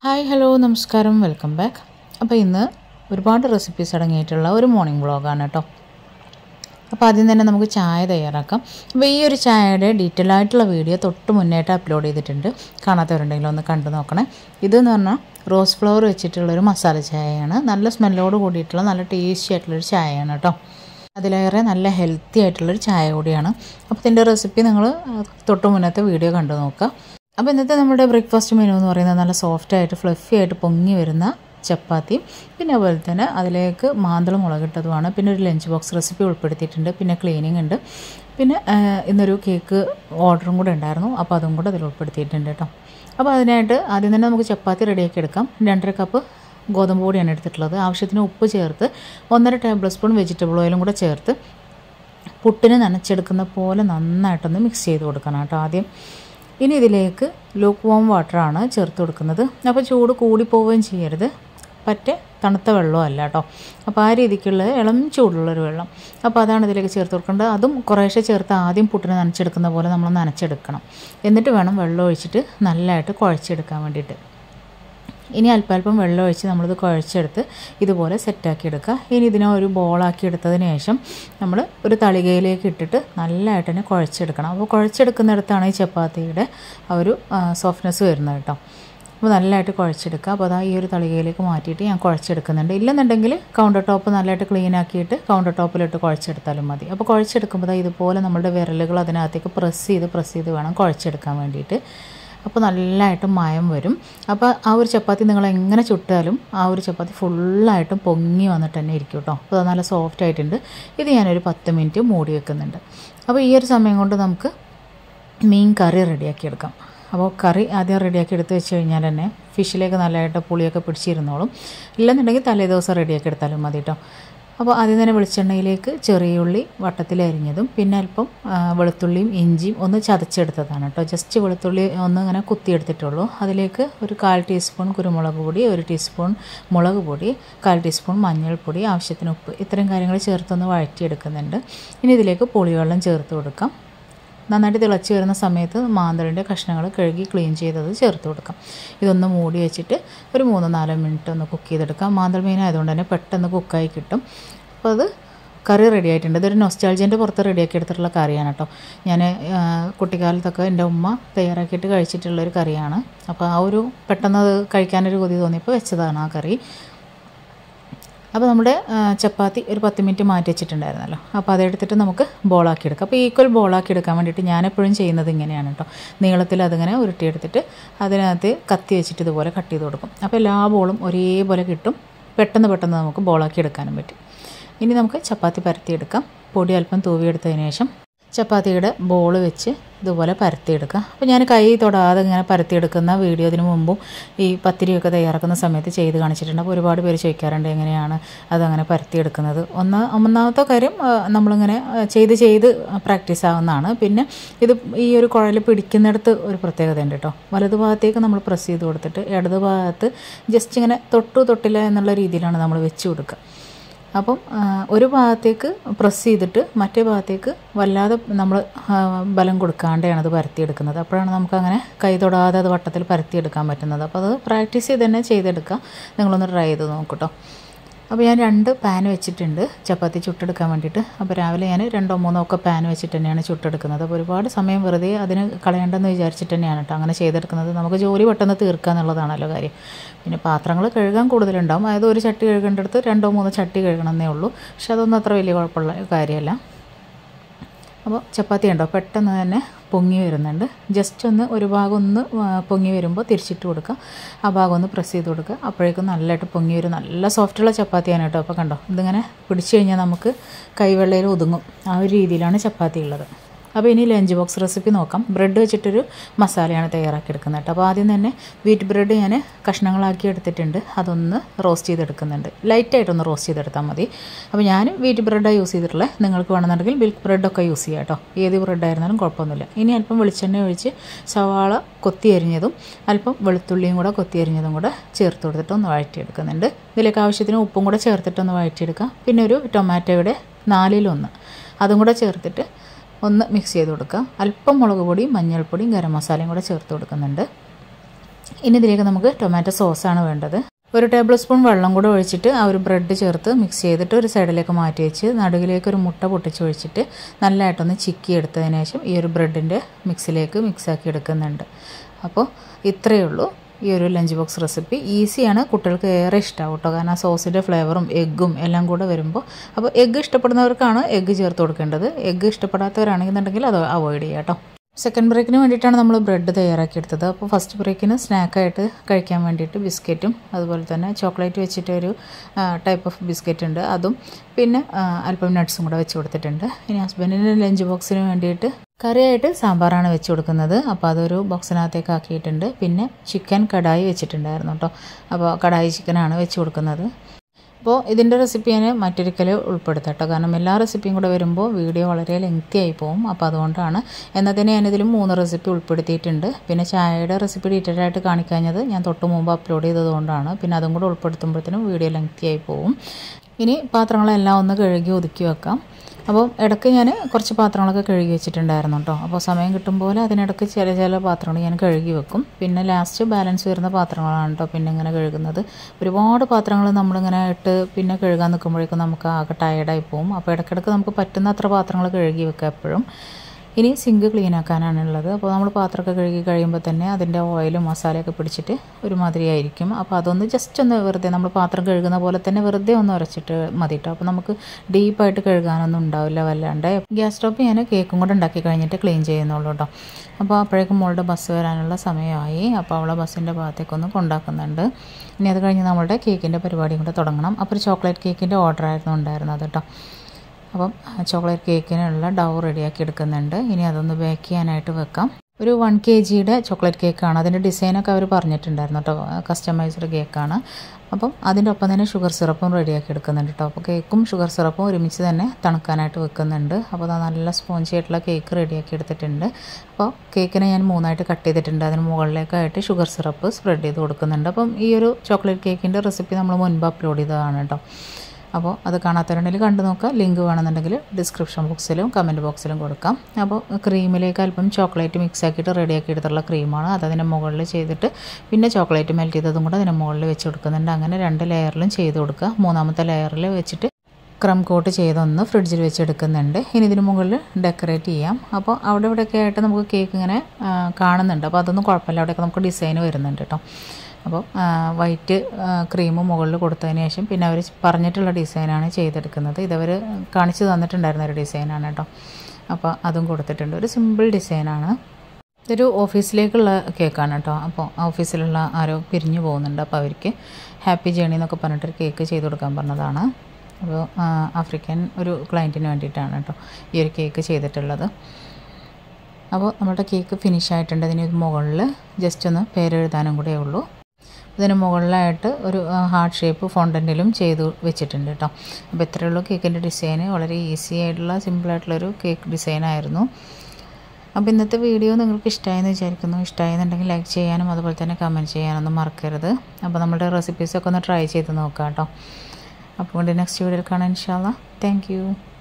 hi hello നമസ്കാരം welcome back അപ്പോൾ ഇന്ന് ഒരുപാട് റെസിപ്പീസ് അടങ്ങിയിട്ടുള്ള ഒരു മോർണിംഗ് വ്ളോഗാണ് കേട്ടോ അപ്പോൾ ആദ്യം തന്നെ നമുക്ക് ചായ തയ്യാറാക്കാം അപ്പോൾ ഈ ഒരു ചായയുടെ ഡീറ്റെയിൽ ആയിട്ടുള്ള വീഡിയോ തൊട്ട് മുന്നേട്ട് അപ്ലോഡ് ചെയ്തിട്ടുണ്ട് കാണാത്തവരുണ്ടെങ്കിൽ ഒന്ന് കണ്ടു നോക്കണേ ഇതെന്ന് പറഞ്ഞാൽ റോസ് ഫ്ലവർ വെച്ചിട്ടുള്ളൊരു മസാല ചായയാണ് നല്ല സ്മെല്ലോട് കൂടിയിട്ടുള്ള നല്ല ടേസ്റ്റി ആയിട്ടുള്ളൊരു ചായയാണ് കേട്ടോ അതിലേറെ നല്ല ഹെൽത്തി ആയിട്ടുള്ളൊരു ചായ കൂടിയാണ് അപ്പോൾ ഇതിൻ്റെ റെസിപ്പി നിങ്ങൾ തൊട്ട് മുന്നത്തെ വീഡിയോ കണ്ടു നോക്കുക അപ്പോൾ ഇന്നത്തെ നമ്മുടെ ബ്രേക്ക്ഫാസ്റ്റ് മെനു എന്ന് പറയുന്നത് നല്ല സോഫ്റ്റ് ആയിട്ട് ഫ്ലഫി ആയിട്ട് പൊങ്ങി വരുന്ന ചപ്പാത്തിയും പിന്നെ അതുപോലെ തന്നെ അതിലേക്ക് മാന്തളം മുളകിട്ടതുമാണ് പിന്നെ ഒരു ലഞ്ച് ബോക്സ് റെസിപ്പി ഉൾപ്പെടുത്തിയിട്ടുണ്ട് പിന്നെ ക്ലീനിങ് ഉണ്ട് പിന്നെ ആ, ഇന്നൊരു കേക്ക് ഓർഡറും കൂടെ ഉണ്ടായിരുന്നു അപ്പോൾ അതും കൂടെ അതിൽ ഉൾപ്പെടുത്തിയിട്ടുണ്ട് കേട്ടോ അപ്പോൾ അതിനായിട്ട് ആദ്യം തന്നെ നമുക്ക് ചപ്പാത്തി റെഡിയാക്കി എടുക്കാം രണ്ടര കപ്പ് ഗോതമ്പ് പൊടിയാണ് എടുത്തിട്ടുള്ളത് ആവശ്യത്തിന് ഉപ്പ് ചേർത്ത് ഒന്നര ടേബിൾ സ്പൂൺ വെജിറ്റബിൾ ഓയിലും കൂടെ ചേർത്ത് പുട്ടിന് നനച്ചെടുക്കുന്ന പോലെ നന്നായിട്ടൊന്ന് മിക്സ് ചെയ്ത് കൊടുക്കണം കേട്ടോ ആദ്യം ഇനി ഇതിലേക്ക് ലൂക്ക് വോം വാട്ടറാണ് ചേർത്ത് കൊടുക്കുന്നത് അപ്പോൾ ചൂട് കൂടിപ്പോവുകയും ചെയ്യരുത് പറ്റെ തണുത്ത വെള്ളമല്ല കേട്ടോ അപ്പോൾ ആ രീതിക്കുള്ള ഇളം ചൂടുള്ളൊരു വെള്ളം അപ്പോൾ അതാണ് ഇതിലേക്ക് ചേർത്ത് കൊടുക്കേണ്ടത് അതും കുറേശ്ശെ ചേർത്ത് ആദ്യം പുട്ടിന് നനച്ചെടുക്കുന്ന പോലെ നമ്മൾ നനച്ചെടുക്കണം എന്നിട്ട് വേണം വെള്ളം ഒഴിച്ചിട്ട് നല്ലതായിട്ട് കുഴച്ചെടുക്കാൻ വേണ്ടിയിട്ട് ഇനി അല്പാൽപ്പം വെള്ളം ഒഴിച്ച് നമ്മളിത് കുഴച്ചെടുത്ത് ഇതുപോലെ സെറ്റാക്കി എടുക്കുക ഇനി ഇതിനെ ഒരു ബോളാക്കി എടുത്തതിന് ശേഷം നമ്മൾ ഒരു തളികയിലേക്ക് ഇട്ടിട്ട് നല്ലതായിട്ട് തന്നെ കുഴച്ചെടുക്കണം അപ്പോൾ കുഴച്ചെടുക്കുന്നിടത്താണ് ഈ ചപ്പാത്തിയുടെ ആ ഒരു സോഫ്റ്റ്നെസ് വരുന്നത് കേട്ടോ അപ്പോൾ നല്ലതായിട്ട് കുഴച്ചെടുക്കുക അപ്പോൾ അതാ ഈ ഒരു തളികയിലേക്ക് മാറ്റിയിട്ട് ഞാൻ കുഴച്ചെടുക്കുന്നുണ്ട് ഇല്ലെന്നുണ്ടെങ്കിൽ കൗണ്ടർ ടോപ്പ് നല്ലതായിട്ട് ക്ലീൻ ആക്കിയിട്ട് കൗണ്ടർ ടോപ്പിലിട്ട് കുഴച്ചെടുത്താലും മതി അപ്പോൾ കുഴച്ചെടുക്കുമ്പോൾ ദാ ഇതുപോലെ നമ്മുടെ വിരലുകൾ അതിനകത്തേക്ക് പ്രസ് ചെയ്ത് പ്രസ് ചെയ്ത് വേണം കുഴച്ചെടുക്കാൻ വേണ്ടിയിട്ട് അപ്പോൾ നല്ലതായിട്ട് മയം വരും അപ്പോൾ ആ ഒരു ചപ്പാത്തി നിങ്ങൾ എങ്ങനെ ചുട്ടാലും ആ ഒരു ചപ്പാത്തി ഫുള്ളായിട്ടും പൊങ്ങി വന്നിട്ട് തന്നെ ഇരിക്കും കേട്ടോ അപ്പോൾ അത് നല്ല സോഫ്റ്റ് ആയിട്ടുണ്ട് ഇത് ഞാനൊരു പത്ത് മിനിറ്റ് മൂടി വെക്കുന്നുണ്ട് അപ്പോൾ ഈ ഒരു സമയം കൊണ്ട് നമുക്ക് മീൻ കറി റെഡിയാക്കി എടുക്കാം അപ്പോൾ കറി ആദ്യം റെഡിയാക്കി എടുത്ത് വെച്ച് കഴിഞ്ഞാൽ തന്നെ ഫിഷിലേക്ക് നല്ലതായിട്ട് പുളിയൊക്കെ പിടിച്ചിരുന്നോളും ഇല്ലെന്നുണ്ടെങ്കിൽ തലേ ദിവസം റെഡിയാക്കി എടുത്താലും മതി കേട്ടോ അപ്പോൾ ആദ്യം തന്നെ വെളിച്ചെണ്ണയിലേക്ക് ചെറിയ ഉള്ളി വട്ടത്തിൽ അരിഞ്ഞതും പിന്നെ അല്പം ആ, വെളുത്തുള്ളിയും ഇഞ്ചിയും ഒന്ന് ചതച്ചെടുത്തതാണ് കേട്ടോ ജസ്റ്റ് വെളുത്തുള്ളി ഒന്ന് ഇങ്ങനെ കുത്തിയെടുത്തിട്ടുള്ളൂ അതിലേക്ക് ഒരു കാൽ ടീസ്പൂൺ കുരുമുളക് പൊടി ഒരു ടീസ്പൂൺ മുളക് പൊടി കാൽ ടീസ്പൂൺ മഞ്ഞൾപ്പൊടി ആവശ്യത്തിന് ഉപ്പ് ഇത്രയും കാര്യങ്ങൾ ചേർത്തൊന്ന് വഴറ്റിയെടുക്കുന്നുണ്ട് ഇനി ഇതിലേക്ക് പുളിവെള്ളം ചേർത്ത് കൊടുക്കാം നന്നായിട്ട് തിളച്ച് വരുന്ന സമയത്ത് മാന്തളിൻ്റെ കഷ്ണങ്ങൾ കഴുകി ക്ലീൻ ചെയ്തത് ചേർത്ത് കൊടുക്കാം ഇതൊന്ന് മൂടി വെച്ചിട്ട് ഒരു മൂന്ന് നാല് മിനിറ്റ് ഒന്ന് കുക്ക് ചെയ്തെടുക്കാം മാന്തൾ മീൻ ആയതുകൊണ്ട് തന്നെ പെട്ടെന്ന് കുക്കായി കിട്ടും അപ്പോൾ അത് കറി റെഡി ആയിട്ടുണ്ട് ഇതൊരു നൊസ്റ്റാൾജിൻ്റെ പുറത്ത് റെഡിയാക്കി എടുത്തിട്ടുള്ള കറിയാണ് കേട്ടോ ഞാൻ കുട്ടിക്കാലത്തൊക്കെ എൻ്റെ ഉമ്മ തയ്യാറാക്കിയിട്ട് കഴിച്ചിട്ടുള്ളൊരു കറിയാണ് അപ്പോൾ ആ ഒരു പെട്ടെന്ന് അത് കഴിക്കാനൊരു കൊതി തോന്നിയപ്പോൾ വെച്ചതാണ് ആ കറി അപ്പോൾ നമ്മുടെ ആ, ചപ്പാത്തി ഒരു പത്ത് മിനിറ്റ് മാറ്റി വെച്ചിട്ടുണ്ടായിരുന്നല്ലോ അപ്പോൾ അതെടുത്തിട്ട് നമുക്ക് ബോളാക്കി എടുക്കാം അപ്പോൾ ഈക്വൽ ബോളാക്കി എടുക്കാൻ വേണ്ടിയിട്ട് ഞാനെപ്പോഴും ചെയ്യുന്നത് ഇങ്ങനെയാണ് കേട്ടോ നീളത്തിൽ അതിങ്ങനെ ഉരുട്ടിയെടുത്തിട്ട് അതിനകത്ത് കത്തി വെച്ചിട്ട് ഇതുപോലെ കട്ട് ചെയ്ത് കൊടുക്കും അപ്പോൾ എല്ലാ ബോളും ഒരേപോലെ കിട്ടും പെട്ടെന്ന് പെട്ടെന്ന് നമുക്ക് ബോളാക്കി എടുക്കാനും പറ്റും ഇനി നമുക്ക് ചപ്പാത്തി പരത്തിയെടുക്കാം പൊടി അല്പം തൂവിയെടുത്തതിന് ശേഷം ചപ്പാത്തിയുടെ ബോൾ വെച്ച് ഇതുപോലെ പരത്തിയെടുക്കുക അപ്പോൾ ഞാൻ കൈ തൊടാതെ ഇങ്ങനെ പരത്തിയെടുക്കുന്ന വീഡിയോ ഇതിനു മുമ്പും ഈ പത്തിരിയൊക്കെ തയ്യാറാക്കുന്ന സമയത്ത് ചെയ്ത് കാണിച്ചിട്ടുണ്ട് അപ്പോൾ ഒരുപാട് പേര് ചോദിക്കാറുണ്ട് എങ്ങനെയാണ് അതങ്ങനെ പരത്തിയെടുക്കുന്നത് ഒന്ന് ഒന്നാമത്തെ കാര്യം ആ, നമ്മളിങ്ങനെ ആ, ചെയ്ത് ചെയ്ത് പ്രാക്ടീസ് ആവുന്നതാണ് പിന്നെ ഇത് ഈ ഒരു കുഴൽ പിടിക്കുന്നിടത്ത് ഒരു പ്രത്യേകത ഉണ്ട് കേട്ടോ വലതു ഭാഗത്തേക്ക് നമ്മൾ പ്രസ് ചെയ്ത് കൊടുത്തിട്ട് ഇടത് ഭാഗത്ത് ജസ്റ്റ് ഇങ്ങനെ തൊട്ടു തൊട്ടില്ല എന്നുള്ള രീതിയിലാണ് നമ്മൾ വെച്ച് കൊടുക്കുക അപ്പം ആ, ഒരു ഭാഗത്തേക്ക് പ്രസ് ചെയ്തിട്ട് മറ്റേ ഭാഗത്തേക്ക് വല്ലാതെ നമ്മൾ ആ, ബലം കൊടുക്കാണ്ടെയാണ് അത് പരത്തിയെടുക്കുന്നത് അപ്പോഴാണ് നമുക്കങ്ങനെ കൈ തൊടാതെ അത് വട്ടത്തിൽ പരത്തിയെടുക്കാൻ പറ്റുന്നത് അപ്പോൾ അത് പ്രാക്ടീസ് ചെയ്ത് തന്നെ ചെയ്തെടുക്കുക നിങ്ങളൊന്ന് ട്രൈ ചെയ്ത് നോക്കൂട്ടോ അപ്പോൾ ഞാൻ രണ്ട് പാൻ വെച്ചിട്ടുണ്ട് ചപ്പാത്തി ചുട്ടെടുക്കാൻ വേണ്ടിയിട്ട് അപ്പോൾ രാവിലെ ഞാൻ രണ്ടോ മൂന്നോ ഒക്കെ പാൻ വെച്ചിട്ട് തന്നെയാണ് ചുട്ടെടുക്കുന്നത് അപ്പോൾ ഒരുപാട് സമയം വെറുതെ അതിന് കളയണ്ടെന്ന് വിചാരിച്ചിട്ട് തന്നെയാണ് കേട്ടോ അങ്ങനെ ചെയ്തെടുക്കുന്നത് നമുക്ക് ജോലി പെട്ടെന്ന് തീർക്കുക എന്നുള്ളതാണല്ലോ കാര്യം പിന്നെ പാത്രങ്ങൾ കഴുകാൻ കൂടുതലുണ്ടാവും അതായത് ഒരു ചട്ടി കഴുകേണ്ടടുത്ത് രണ്ടോ മൂന്നോ ചട്ടി കഴുകണമെന്നേ ഉള്ളൂ പക്ഷെ അതൊന്നും അത്ര വലിയ കുഴപ്പമുള്ള കാര്യമല്ല അപ്പോൾ ചപ്പാത്തി ഉണ്ടോ പെട്ടെന്ന് തന്നെ പൊങ്ങി വരുന്നുണ്ട് ജസ്റ്റ് ഒന്ന് ഒരു ഭാഗം ഒന്ന് ആ, പൊങ്ങി വരുമ്പോൾ തിരിച്ചിട്ട് കൊടുക്കുക ആ ഭാഗം ഒന്ന് പ്രസ് ചെയ്ത് കൊടുക്കുക അപ്പോഴേക്കും നല്ലതായിട്ട് പൊങ്ങി വരും നല്ല സോഫ്റ്റുള്ള ചപ്പാത്തിയാണ് കേട്ടോ അപ്പോൾ കണ്ടോ ഇതിങ്ങനെ പിടിച്ചു കഴിഞ്ഞാൽ നമുക്ക് കൈവെള്ളയിൽ ഒതുങ്ങും ആ ഒരു രീതിയിലാണ് ചപ്പാത്തി ഉള്ളത് അപ്പോൾ ഇനി ലഞ്ച് ബോക്സ് റെസിപ്പി നോക്കാം ബ്രെഡ് വെച്ചിട്ടൊരു മസാലയാണ് തയ്യാറാക്കി എടുക്കുന്നത് കേട്ടോ അപ്പോൾ ആദ്യം തന്നെ വീറ്റ് ബ്രെഡ് ഞാൻ കഷ്ണങ്ങളാക്കി എടുത്തിട്ടുണ്ട് അതൊന്ന് റോസ്റ്റ് ചെയ്തെടുക്കുന്നുണ്ട് ലൈറ്റായിട്ടൊന്ന് റോസ്റ്റ് ചെയ്തെടുത്താൽ മതി അപ്പോൾ ഞാൻ വീറ്റ് ബ്രെഡാണ് യൂസ് ചെയ്തിട്ടുള്ളത് നിങ്ങൾക്ക് വേണമെന്നുണ്ടെങ്കിൽ മിൽക്ക് ബ്രെഡൊക്കെ യൂസ് ചെയ്യാം കേട്ടോ ഏത് ബ്രെഡായിരുന്നാലും കുഴപ്പമൊന്നുമില്ല ഇനി അല്പം വെളിച്ചെണ്ണ ഒഴിച്ച് സവാള കൊത്തി അരിഞ്ഞതും അല്പം വെളുത്തുള്ളിയും കൂടെ കൊത്തി അരിഞ്ഞതും കൂടെ ചേർത്ത് കൊടുത്തിട്ട് ഒന്ന് വഴറ്റിയെടുക്കുന്നുണ്ട് ഇതിലേക്ക് ആവശ്യത്തിന് ഉപ്പും കൂടെ ചേർത്തിട്ടൊന്ന് വഴറ്റിയെടുക്കാം പിന്നെ ഒരു ടൊമാറ്റോയുടെ നാലിലൊന്ന് അതും കൂടെ ചേർത്തിട്ട് ഒന്ന് മിക്സ് ചെയ്ത് കൊടുക്കുക അല്പം മുളക് പൊടിയും മഞ്ഞൾപ്പൊടിയും ഗരം മസാലയും കൂടെ ചേർത്ത് കൊടുക്കുന്നുണ്ട് ഇനി ഇതിലേക്ക് നമുക്ക് ടൊമാറ്റോ സോസാണ് വേണ്ടത് ഒരു ടേബിൾ സ്പൂൺ വെള്ളം കൂടെ ഒഴിച്ചിട്ട് ആ ഒരു ബ്രെഡ് ചേർത്ത് മിക്സ് ചെയ്തിട്ട് ഒരു സൈഡിലേക്ക് മാറ്റി വെച്ച് നടുവിലേക്ക് ഒരു മുട്ട പൊട്ടിച്ച് ഒഴിച്ചിട്ട് നല്ലതായിട്ടൊന്ന് ചിക്കി എടുത്തതിന് ശേഷം ഈ ഒരു ബ്രെഡിൻ്റെ മിക്സിലേക്ക് മിക്സാക്കി എടുക്കുന്നുണ്ട് അപ്പോൾ ഇത്രയേ ഉള്ളൂ ഈ ഒരു ലഞ്ച് ബോക്സ് റെസിപ്പി ഈസിയാണ് കുട്ടികൾക്ക് ഏറെ ഇഷ്ടമാവും കേട്ടോ കാരണം ആ സോസിൻ്റെ ഫ്ലേവറും എഗ്ഗും എല്ലാം കൂടെ വരുമ്പോൾ അപ്പോൾ എഗ്ഗ് ഇഷ്ടപ്പെടുന്നവർക്കാണ് എഗ്ഗ് ചേർത്ത് കൊടുക്കേണ്ടത് എഗ്ഗ് ഇഷ്ടപ്പെടാത്തവരാണെന്നുണ്ടെങ്കിൽ അത് അവോയ്ഡ് ചെയ്യാം കേട്ടോ സെക്കൻഡ് ബ്രേക്കിന് വേണ്ടിയിട്ടാണ് നമ്മൾ ബ്രെഡ് തയ്യാറാക്കിയെടുത്തത് അപ്പോൾ ഫസ്റ്റ് ബ്രേക്കിന് സ്നാക്കായിട്ട് കഴിക്കാൻ വേണ്ടിയിട്ട് ബിസ്ക്കറ്റും അതുപോലെ തന്നെ ചോക്ലേറ്റ് വെച്ചിട്ട് ഒരു ടൈപ്പ് ഓഫ് ബിസ്ക്കറ്റ് ഉണ്ട് അതും പിന്നെ അല്പം നട്ട്സും കൂടെ വെച്ച് കൊടുത്തിട്ടുണ്ട് ഇനി ഹസ്ബൻഡിൻ്റെ ലഞ്ച് ബോക്സിന് വേണ്ടിയിട്ട് കറിയായിട്ട് സാമ്പാറാണ് വെച്ച് കൊടുക്കുന്നത് അപ്പോൾ അതൊരു ബോക്സിനകത്തേക്ക് ആക്കിയിട്ടുണ്ട് പിന്നെ ചിക്കൻ കടായി വെച്ചിട്ടുണ്ടായിരുന്നു കേട്ടോ അപ്പോൾ കടായി ചിക്കനാണ് വെച്ച് കൊടുക്കുന്നത് അപ്പോൾ ഇതിൻ്റെ റെസിപ്പി ഞാൻ മറ്റൊരിക്കൽ ഉൾപ്പെടുത്താം കേട്ടോ കാരണം എല്ലാ റെസിപ്പിയും കൂടെ വരുമ്പോൾ വീഡിയോ വളരെ ലെങ്തി ആയി പോകും അപ്പോൾ അതുകൊണ്ടാണ് എന്നതിന് ഞാനിതിൽ മൂന്ന് റെസിപ്പി ഉൾപ്പെടുത്തിയിട്ടുണ്ട് പിന്നെ ചായയുടെ റെസിപ്പി ഡീറ്റെയിൽ ആയിട്ട് കാണിക്കാഞ്ഞത് ഞാൻ തൊട്ട് മുമ്പ് അപ്ലോഡ് ചെയ്തതുകൊണ്ടാണ് പിന്നെ അതും കൂടെ ഉൾപ്പെടുത്തുമ്പോഴത്തേനും വീഡിയോ ലെങ്തി ആയി പോകും ഇനി പാത്രങ്ങളെല്ലാം ഒന്ന് കഴുകി ഒതുക്കി വെക്കാം അപ്പോൾ ഇടയ്ക്ക് ഞാൻ കുറച്ച് പാത്രങ്ങളൊക്കെ കഴുകി വെച്ചിട്ടുണ്ടായിരുന്നു കേട്ടോ അപ്പോൾ സമയം കിട്ടും പോലെ അതിനിടയ്ക്ക് ചില ചില പാത്രങ്ങൾ ഞാൻ കഴുകി വെക്കും പിന്നെ ലാസ്റ്റ് ബാലൻസ് വരുന്ന പാത്രങ്ങളാണ് കേട്ടോ പിന്നെ ഇങ്ങനെ കഴുകുന്നത് ഒരുപാട് പാത്രങ്ങൾ നമ്മളിങ്ങനെ ഇട്ട് പിന്നെ കഴുകാൻ നിൽക്കുമ്പോഴേക്കും നമുക്ക് ആകെ ടയർഡായി പോകും അപ്പോൾ ഇടയ്ക്കിടയ്ക്ക് നമുക്ക് പറ്റുന്ന അത്ര പാത്രങ്ങൾ കഴുകി വെക്കാം എപ്പോഴും ഇനി സിങ്ക് ക്ലീൻ ആക്കാനാണുള്ളത് അപ്പോൾ നമ്മൾ പാത്രമൊക്കെ കഴുകി കഴിയുമ്പോൾ തന്നെ അതിൻ്റെ ഓയിലും മസാലയൊക്കെ പിടിച്ചിട്ട് ഒരുമാതിരി ആയിരിക്കും അപ്പോൾ അതൊന്ന് ജസ്റ്റ് ഒന്ന് വെറുതെ നമ്മൾ പാത്രം കഴുകുന്ന പോലെ തന്നെ വെറുതെ ഒന്ന് ഉരച്ചിട്ട് മതി കേട്ടോ അപ്പോൾ നമുക്ക് ഡീപ്പായിട്ട് കഴുകാനൊന്നും ഉണ്ടാവില്ല വല്ലാണ്ട് ഗ്യാസ് സ്റ്റോപ്പ് ഞാൻ കേക്കും കൂടെ ഉണ്ടാക്കി കഴിഞ്ഞിട്ട് ക്ലീൻ ചെയ്യുന്നുള്ളൂ കേട്ടോ അപ്പോൾ അപ്പോഴേക്കും മോളുടെ ബസ് വരാനുള്ള സമയമായി അപ്പോൾ അവളെ ബസ്സിൻ്റെ ഭാഗത്തേക്കൊന്ന് കൊണ്ടാക്കുന്നുണ്ട് ഇനി അത് കഴിഞ്ഞ് നമ്മളുടെ കേക്കിൻ്റെ പരിപാടിയും കൂടെ തുടങ്ങണം അപ്പോൾ ഒരു ചോക്ലേറ്റ് കേക്കിൻ്റെ ഓർഡർ ആയിരുന്നു ഉണ്ടായിരുന്നത് കേട്ടോ അപ്പം ചോക്ലേറ്റ് കേക്കിനുള്ള ഡൗ റെഡിയാക്കി എടുക്കുന്നുണ്ട് ഇനി അതൊന്ന് ബേക്ക് ചെയ്യാനായിട്ട് വെക്കാം ഒരു വൺ കെ ജിയുടെ ചോക്ലേറ്റ് കേക്കാണ് അതിൻ്റെ ഡിസൈനൊക്കെ അവർ പറഞ്ഞിട്ടുണ്ടായിരുന്നു കേട്ടോ കസ്റ്റമൈസ്ഡ് കേക്കാണ് അപ്പം അതിൻ്റെ ഒപ്പം തന്നെ ഷുഗർ സിറപ്പും റെഡിയാക്കി എടുക്കുന്നുണ്ട് കേട്ടോ അപ്പോൾ കേക്കും ഷുഗർ സിറപ്പും ഒരുമിച്ച് തന്നെ തണുക്കാനായിട്ട് വെക്കുന്നുണ്ട് അപ്പോൾ അത് നല്ല സ്പോഞ്ചി ആയിട്ടുള്ള കേക്ക് റെഡിയാക്കി എടുത്തിട്ടുണ്ട് അപ്പോൾ കേക്കിനെ ഞാൻ മൂന്നായിട്ട് കട്ട് ചെയ്തിട്ടുണ്ട് അതിന് മുകളിലേക്കായിട്ട് ഷുഗർ സിറപ്പ് സ്പ്രെഡ് ചെയ്ത് കൊടുക്കുന്നുണ്ട് അപ്പം ഈ ഒരു ചോക്ലേറ്റ് കേക്കിൻ്റെ റെസിപ്പി നമ്മൾ മുൻപ് അപ്ലോഡ് ചെയ്തതാണ് കേട്ടോ അപ്പോൾ അത് കാണാത്തവരുണ്ടെങ്കിൽ കണ്ടു നോക്കുക ലിങ്ക് വേണമെന്നുണ്ടെങ്കിൽ ഡിസ്ക്രിപ്ഷൻ ബോക്സിലും കമൻറ്റ് ബോക്സിലും കൊടുക്കാം അപ്പോൾ ക്രീമിലേക്ക് അല്പം ചോക്ലേറ്റ് മിക്സ് ആക്കിയിട്ട് റെഡിയാക്കി എടുത്തുള്ള ക്രീമാണ് അത് അതിൻ്റെ മുകളിൽ ചെയ്തിട്ട് പിന്നെ ചോക്ലേറ്റ് മെൽറ്റ് ചെയ്തതും കൂടെ അതിൻ്റെ മുകളിൽ വെച്ച് കൊടുക്കുന്നുണ്ട് അങ്ങനെ രണ്ട് ലെയറിലും ചെയ്ത് കൊടുക്കുക മൂന്നാമത്തെ ലെയറിൽ വെച്ചിട്ട് ക്രം കോട്ട് ചെയ്തൊന്ന് ഫ്രിഡ്ജിൽ വെച്ച് എടുക്കുന്നുണ്ട് ഇനി ഇതിന് മുകളിൽ ഡെക്കറേറ്റ് ചെയ്യാം അപ്പോൾ അവിടെ ഇവിടെയൊക്കെ ആയിട്ട് നമുക്ക് കേക്ക് ഇങ്ങനെ കാണുന്നുണ്ട് അപ്പോൾ അതൊന്നും കുഴപ്പമില്ല അവിടെയൊക്കെ നമുക്ക് ഡിസൈൻ വരുന്നുണ്ട് കേട്ടോ അപ്പോൾ വൈറ്റ് ക്രീം മുകളിൽ കൊടുത്തതിന് ശേഷം പിന്നെ അവർ പറഞ്ഞിട്ടുള്ള ഡിസൈനാണ് ചെയ്തെടുക്കുന്നത് ഇതവർ കാണിച്ചു തന്നിട്ടുണ്ടായിരുന്ന ഒരു ഡിസൈനാണ് കേട്ടോ അപ്പോൾ അതും കൊടുത്തിട്ടുണ്ട് ഒരു സിമ്പിൾ ഡിസൈനാണ് ഇതൊരു ഓഫീസിലേക്കുള്ള കേക്കാണ് കേട്ടോ അപ്പോൾ ഓഫീസിലുള്ള ആരോ പിരിഞ്ഞു പോകുന്നുണ്ട് അപ്പോൾ അവർക്ക് ഹാപ്പി ജേണി എന്നൊക്കെ പറഞ്ഞിട്ടൊരു കേക്ക് ചെയ്ത് കൊടുക്കാൻ പറഞ്ഞതാണ് അപ്പോൾ ആഫ്രിക്കൻ ഒരു ക്ലയൻറ്റിന് വേണ്ടിയിട്ടാണ് കേട്ടോ ഈ ഒരു കേക്ക് ചെയ്തിട്ടുള്ളത് അപ്പോൾ നമ്മുടെ കേക്ക് ഫിനിഷ് ആയിട്ടുണ്ട് ഇതിന് മുകളിൽ ജസ്റ്റ് ഒന്ന് പേരെഴുതാനും കൂടെ ഉള്ളൂ ഇതിന് മുകളിലായിട്ട് ഒരു ഹാർട്ട് ഷേപ്പ് ഫോണ്ടൻറ്റിലും ചെയ്തു വെച്ചിട്ടുണ്ട് കേട്ടോ അപ്പോൾ ഇത്രയേ ഉള്ളൂ കേക്കിൻ്റെ ഡിസൈന് വളരെ ഈസി ആയിട്ടുള്ള സിമ്പിളായിട്ടുള്ളൊരു കേക്ക് ഡിസൈനായിരുന്നു അപ്പോൾ ഇന്നത്തെ വീഡിയോ നിങ്ങൾക്ക് ഇഷ്ടമായെന്ന് വിചാരിക്കുന്നു ഇഷ്ടമായെന്നുണ്ടെങ്കിൽ ലൈക്ക് ചെയ്യാനും അതുപോലെ തന്നെ കമൻറ്റ് ചെയ്യാനൊന്നും മറക്കരുത് അപ്പോൾ നമ്മുടെ റെസിപ്പീസൊക്കെ ഒന്ന് ട്രൈ ചെയ്ത് നോക്കാം കേട്ടോ അപ്പോൾ നെക്സ്റ്റ് വീഡിയോയിൽ കാണാൻ ഇൻഷാല്ല താങ്ക്